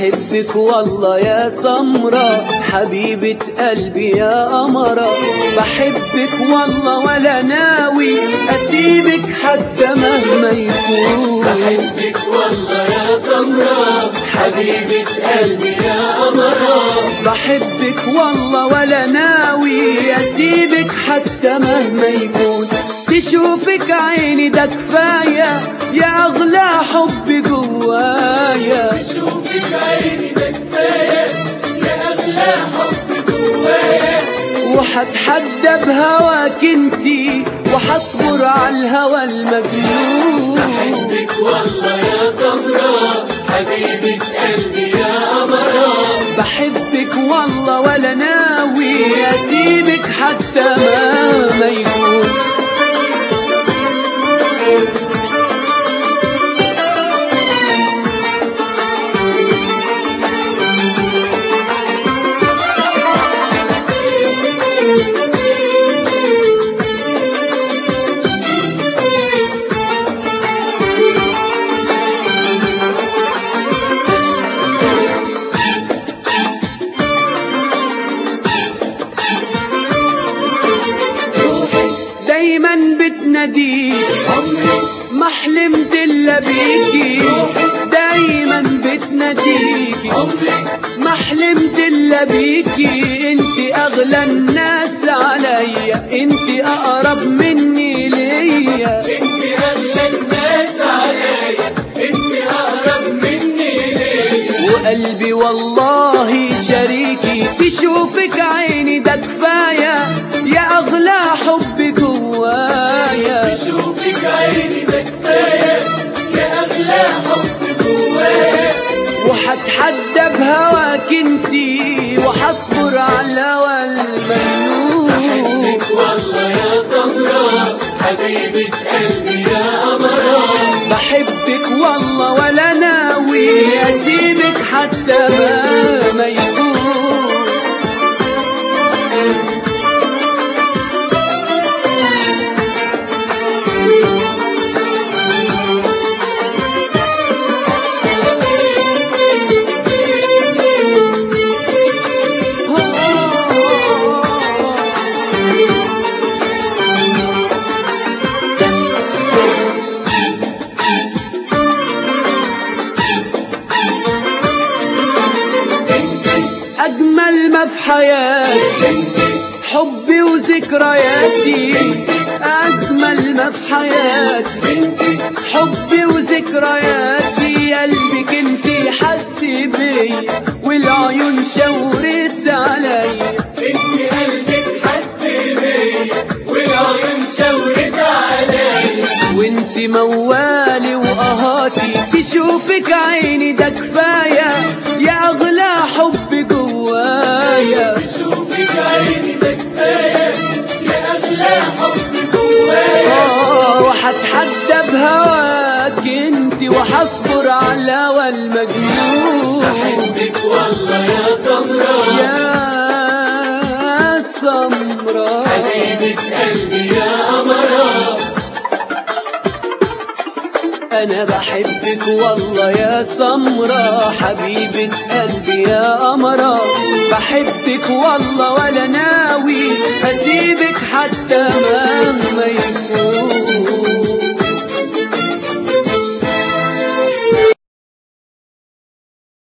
بحبك والله يا سمرة حبيبة قلبي يا قمرة بحبك والله ولا ناوي أسيبك حتى مهما يكون بحبك والله يا سمرة حبيبة قلبي يا قمرة بحبك والله ولا ناوي أسيبك حتى مهما يكون تشوفك عيني ده كفاية يا أغلى حب جوايا شوفك عيني ده كفاية يا أغلى حب جوايا وحتحدى بهواك انتي وحصبر على الهوى المجنون بحبك والله يا سمرة حبيبة قلبي يا قمرة بحبك والله ولا ناوي أسيبك حتى مهما يكون دايما بتناديك عمري ما حلمت الا بيكي دايما بتناديكي عمري ما حلمت الا بيكي انت اغلى الناس عليا انت اقرب مني ليا انت أغلى الناس عليا انت أقرب مني ليا وقلبي والله شريكي تشوفك عيني ده كفايه يا اغلى حب جوايا شوفك عيني ده كفاية يا أغلى حب جوايا وحتحدى بهواك انتي وحصبر على الهوى المجنون بحبك والله يا سمرة حبيبة قلبي يا قمرة بحبك والله ولا ناوي اسيبك حتى ما ما يكون أجمل ما في حياتي حبي وذكرياتي أجمل ما في حياتي حبي وذكرياتي قلبك انتي حس بيا والعيون شاورت عليا انت قلبك حس بيا والعيون شاورت عليا وانت موالي وقهاتي تشوفك عيني ده كفاية يا أغلى حب جوايا شوفك عيني ده كفاية يا أغلى حب جوايا آه، وحتحدى بهواك انت وحصبر على الهوى المجنون بحبك والله يا سمرة يا سمرة حبيبة قلبي يا قمرة أنا بحبك والله يا سمرة حبيبة قلبي يا قمرة بحبك والله ولا ناوي أسيبك حتى مهما يكون